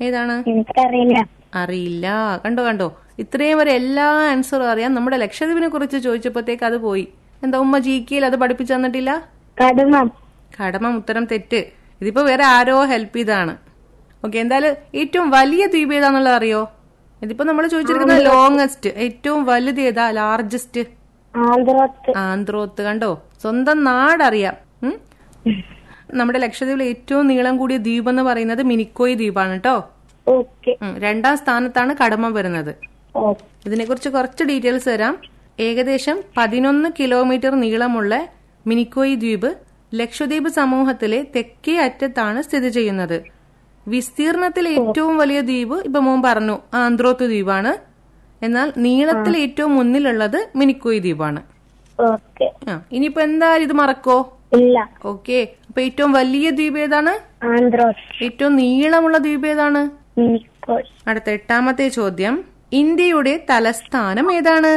ഏതാണ് എനിക്കറിയില്ല അറിയില്ല കണ്ടോ കണ്ടോ ഇത്രയും വരെ എല്ലാ ആൻസറും അറിയാം നമ്മുടെ ലക്ഷദ്വീപിനെ കുറിച്ച് ചോദിച്ചപ്പോഴത്തേക്ക് അത് പോയി എന്താ ഉമ്മ ജി കെയിൽ അത് പഠിപ്പിച്ചു തന്നിട്ടില്ല കടുമം കടമ ഉത്തരം തെറ്റ് ഇതിപ്പോ വേറെ ആരോ ഹെൽപ്പ് ചെയ്താണ് ഓക്കെ എന്തായാലും ഏറ്റവും വലിയ ദ്വീപ് ഏതാന്നുള്ളത് അറിയോ ഇതിപ്പോ നമ്മൾ ചോദിച്ചിരിക്കുന്നത് ലോങ്ങസ്റ്റ് ഏറ്റവും വലുത് ഏതാ ലാർജസ്റ്റ് ആന്ധ്രോത്ത് ആന്ധ്രോത്ത് കണ്ടോ സ്വന്തം നാടറിയാം ഉം? നമ്മുടെ ലക്ഷദ്വീപിലെ ഏറ്റവും നീളം കൂടിയ ദ്വീപ് എന്ന് പറയുന്നത് മിനിക്കോയ് ദ്വീപാണ് കേട്ടോ ഓക്കെ ഉം, രണ്ടാം സ്ഥാനത്താണ് കടമ വരുന്നത് ഓ ഇതിനെക്കുറിച്ച് കുറച്ച് ഡീറ്റെയിൽസ് തരാം ഏകദേശം പതിനൊന്ന് കിലോമീറ്റർ നീളമുള്ള മിനിക്കോയി ദ്വീപ് ലക്ഷദ്വീപ് സമൂഹത്തിലെ തെക്കേ അറ്റത്താണ് സ്ഥിതി ചെയ്യുന്നത് വിസ്തീർണത്തിൽ ഏറ്റവും വലിയ ദ്വീപ് ഇപ്പൊ മോൻ പറഞ്ഞു ആന്ത്രോത്ത് ദ്വീപാണ് എന്നാൽ നീളത്തിൽ ഏറ്റവും മുന്നിലുള്ളത് മിനിക്കോയി ദ്വീപാണ് ഓക്കെ ആ ഇനിയിപ്പോ എന്തായാലും ഇത് മറക്കോ ഇല്ല ഓക്കെ അപ്പൊ ഏറ്റവും വലിയ ദ്വീപ് ഏതാണ് ആന്ധ്രോത്ത് ഏറ്റവും നീളമുള്ള ദ്വീപ് ഏതാണ് മിനിക്കോയ് അടുത്ത എട്ടാമത്തെ ചോദ്യം ഇന്ത്യയുടെ തലസ്ഥാനം ഏതാണ്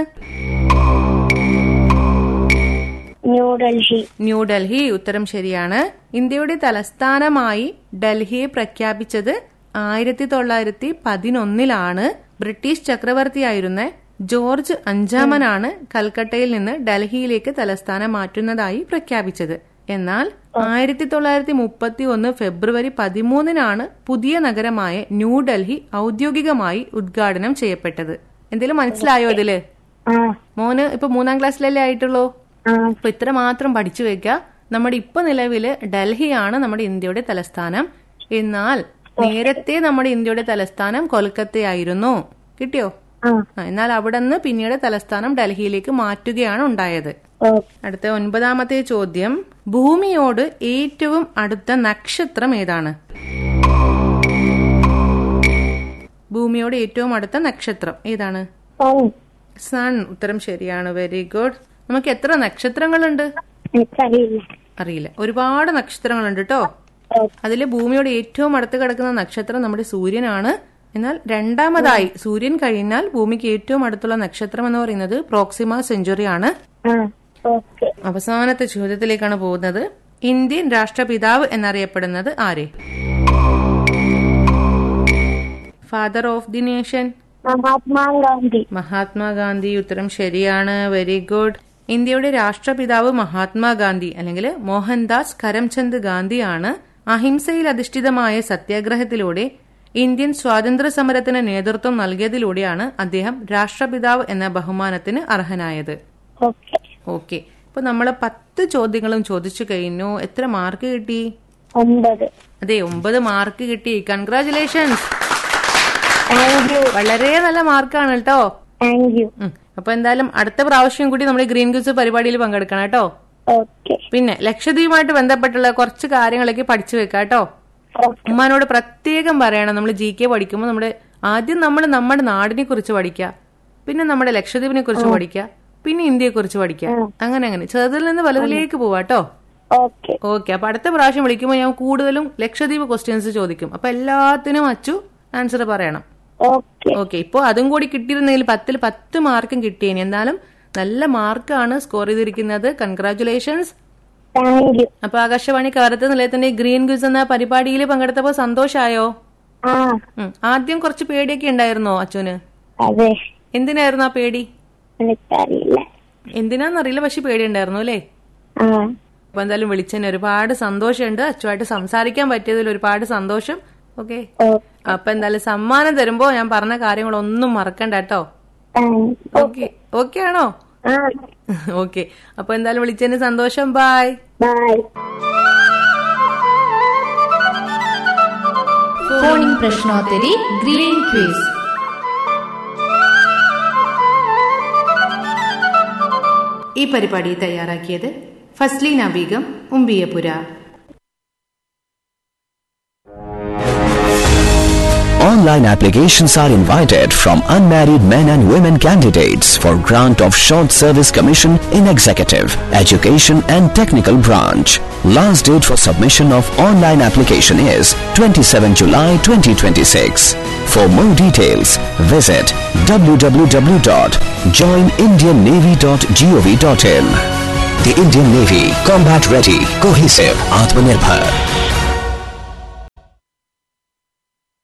ന്യൂഡൽഹി ന്യൂഡൽഹി ഉത്തരം ശരിയാണ് ഇന്ത്യയുടെ തലസ്ഥാനമായി ഡൽഹിയെ പ്രഖ്യാപിച്ചത് ആയിരത്തി തൊള്ളായിരത്തി പതിനൊന്നിലാണ് ബ്രിട്ടീഷ് ചക്രവർത്തിയായിരുന്ന ജോർജ് അഞ്ചാമനാണ് കൽക്കട്ടയിൽ നിന്ന് ഡൽഹിയിലേക്ക് തലസ്ഥാനം മാറ്റുന്നതായി പ്രഖ്യാപിച്ചത് എന്നാൽ ആയിരത്തി തൊള്ളായിരത്തി മുപ്പത്തി ഒന്ന് ഫെബ്രുവരി പതിമൂന്നിനാണ് പുതിയ നഗരമായ ന്യൂഡൽഹി ഔദ്യോഗികമായി ഉദ്ഘാടനം ചെയ്യപ്പെട്ടത് എന്തെങ്കിലും മനസ്സിലായോ ഇതില് ആ മോന് ഇപ്പൊ മൂന്നാം ക്ലാസ്സിലല്ലേ ആയിട്ടുള്ളൂ ആ അപ്പൊ ഇത്ര മാത്രം പഠിച്ചു വെക്ക നമ്മുടെ ഇപ്പൊ നിലവില് ഡൽഹിയാണ് നമ്മുടെ ഇന്ത്യയുടെ തലസ്ഥാനം എന്നാൽ നേരത്തെ നമ്മുടെ ഇന്ത്യയുടെ തലസ്ഥാനം കൊൽക്കത്തയായിരുന്നു കിട്ടിയോ ആ ആ, എന്നാൽ അവിടെ നിന്ന് പിന്നീട് തലസ്ഥാനം ഡൽഹിയിലേക്ക് മാറ്റുകയാണ് ഉണ്ടായത് ഓക്കെ അടുത്ത ഒൻപതാമത്തെ ചോദ്യം ഭൂമിയോട് ഏറ്റവും അടുത്ത നക്ഷത്രം ഏതാണ് ഭൂമിയോട് ഏറ്റവും അടുത്ത നക്ഷത്രം ഏതാണ് സൺ സൺ ഉത്തരം ശരിയാണ് വെരി ഗുഡ് നമുക്ക് എത്ര നക്ഷത്രങ്ങളുണ്ട് എനിക്കറിയില്ല അറിയില്ല ഒരുപാട് നക്ഷത്രങ്ങളുണ്ട് കേട്ടോ ഓക്കെ അതിൽ ഭൂമിയോട് ഏറ്റവും അടുത്ത് കിടക്കുന്ന നക്ഷത്രം നമ്മുടെ സൂര്യനാണ് എന്നാൽ രണ്ടാമതായി സൂര്യൻ കഴിഞ്ഞാൽ ഭൂമിക്ക് ഏറ്റവും അടുത്തുള്ള നക്ഷത്രം എന്ന് പറയുന്നത് പ്രോക്സിമ സെഞ്ചുറി ആണ് ആ ഓക്കെ അവസാനത്തെ ചോദ്യത്തിലേക്കാണ് പോകുന്നത് ഇന്ത്യൻ രാഷ്ട്രപിതാവ് എന്നറിയപ്പെടുന്നത് ആര് father of the nation Mahatma Gandhi Mahatma Gandhi ഉത്തരം ശരിയാണ് വെരി ഗുഡ് ഇന്ത്യയുടെ രാഷ്ട്രപിതാവ് മഹാത്മാഗാന്ധി അല്ലെങ്കിൽ മോഹൻദാസ് കരംചന്ദ് ഗാന്ധിയാണ് അഹിംസയിൽ അധിഷ്ഠിതമായ സത്യാഗ്രഹത്തിലൂടെ ഇന്ത്യൻ സ്വാതന്ത്ര്യ സമരത്തിന് നേതൃത്വം നൽകിയതിലൂടെയാണ് അദ്ദേഹം രാഷ്ട്രപിതാവ് എന്ന ബഹുമാനത്തിന് അർഹനായത് ഓക്കെ ഓക്കെ ഇപ്പൊ നമ്മൾ പത്ത് ചോദ്യങ്ങളും ചോദിച്ചു കഴിഞ്ഞു എത്ര മാർക്ക് കിട്ടി ഒമ്പത് അതെ ഒമ്പത് മാർക്ക് കിട്ടി കൺഗ്രാചുലേഷൻസ് താങ്ക് യു വളരെ നല്ല മാർക്കാണ് കേട്ടോ താങ്ക് യു ഉം. അപ്പൊ എന്തായാലും അടുത്ത പ്രാവശ്യം കൂടി നമ്മൾ ഗ്രീൻ ക്യൂസ് പരിപാടിയിൽ പങ്കെടുക്കണം കേട്ടോ ഓക്കെ പിന്നെ ലക്ഷദ്വീപുമായിട്ട് ബന്ധപ്പെട്ടുള്ള കുറച്ച് കാര്യങ്ങളൊക്കെ പഠിച്ചു വെക്കാം കേട്ടോ ഓക്കെ ഉമ്മാനോട് പ്രത്യേകം പറയണം നമ്മൾ ജി കെ പഠിക്കുമ്പോൾ നമ്മുടെ ആദ്യം നമ്മൾ നമ്മുടെ നാടിനെ കുറിച്ച് പഠിക്കുക പിന്നെ നമ്മുടെ ലക്ഷദ്വീപിനെ കുറിച്ച് പഠിക്കുക പിന്നെ ഇന്ത്യയെ കുറിച്ച് പഠിക്കുക അങ്ങനെ അങ്ങനെ ചെറുതിൽ നിന്ന് വലുതിലേക്ക് പോവാ കേട്ടോ ഓക്കെ ഓക്കെ അപ്പൊ അടുത്ത പ്രാവശ്യം വിളിക്കുമ്പോൾ ഞാൻ കൂടുതലും ലക്ഷദ്വീപ് ക്വസ്റ്റ്യൻസ് ചോദിക്കും അപ്പൊ എല്ലാത്തിനും അച്ചു ആൻസർ പറയണം ഓക്കെ ഓക്കെ ഇപ്പൊ അതും കൂടി കിട്ടിയിരുന്നെങ്കിൽ പത്തിൽ പത്ത് മാർക്കും കിട്ടിയേനെ എന്നാലും നല്ല മാർക്കാണ് സ്കോർ ചെയ്തിരിക്കുന്നത് കൺഗ്രാറ്റുലേഷൻസ് താങ്ക് യു അപ്പൊ ആകാശവാണി കാലത്ത് നിലയത്തിന്റെ ഗ്രീൻ ക്വിസ് എന്ന പരിപാടിയിൽ പങ്കെടുത്തപ്പോ സന്തോഷായോ ആ ഉം. ആദ്യം കുറച്ച് പേടിയൊക്കെ ഉണ്ടായിരുന്നോ അച്ഛന് അതെ എന്തിനായിരുന്നു ആ പേടി എനിക്കറിയില്ല എന്തിനാന്നറിയില്ല പക്ഷെ പേടി ഉണ്ടായിരുന്നു അല്ലേ ആ അപ്പൊ എന്തായാലും വിളിച്ചതിന് ഒരുപാട് സന്തോഷമുണ്ട് അച്ചുമായിട്ട് സംസാരിക്കാൻ പറ്റിയതിൽ ഒരുപാട് സന്തോഷം ഓക്കെ ഓക്കെ അപ്പൊ എന്തായാലും സമ്മാനം തരുമ്പോ ഞാൻ പറഞ്ഞ കാര്യങ്ങളൊന്നും മറക്കണ്ട കേട്ടോ താങ്ക് ഓക്കെ ഓക്കെ ആണോ ആ ഓക്കെ അപ്പൊ എന്തായാലും വിളിച്ചതിന് സന്തോഷം ബൈ ബൈ ഫോണിംഗ് പ്രശ്നോത്തരി ഗ്രീൻ ക്വിസ് ഈ പരിപാടി തയ്യാറാക്കിയത് Fasleena Begum ഉമ്പിയപുര Online applications are invited from unmarried men and women candidates for grant of short service commission in executive, education and technical branch. Last date for submission of online application is 27 July 2026. For more details, visit www.joinindiannavy.gov.in. The Indian Navy, combat ready, cohesive, Atmanirbhar.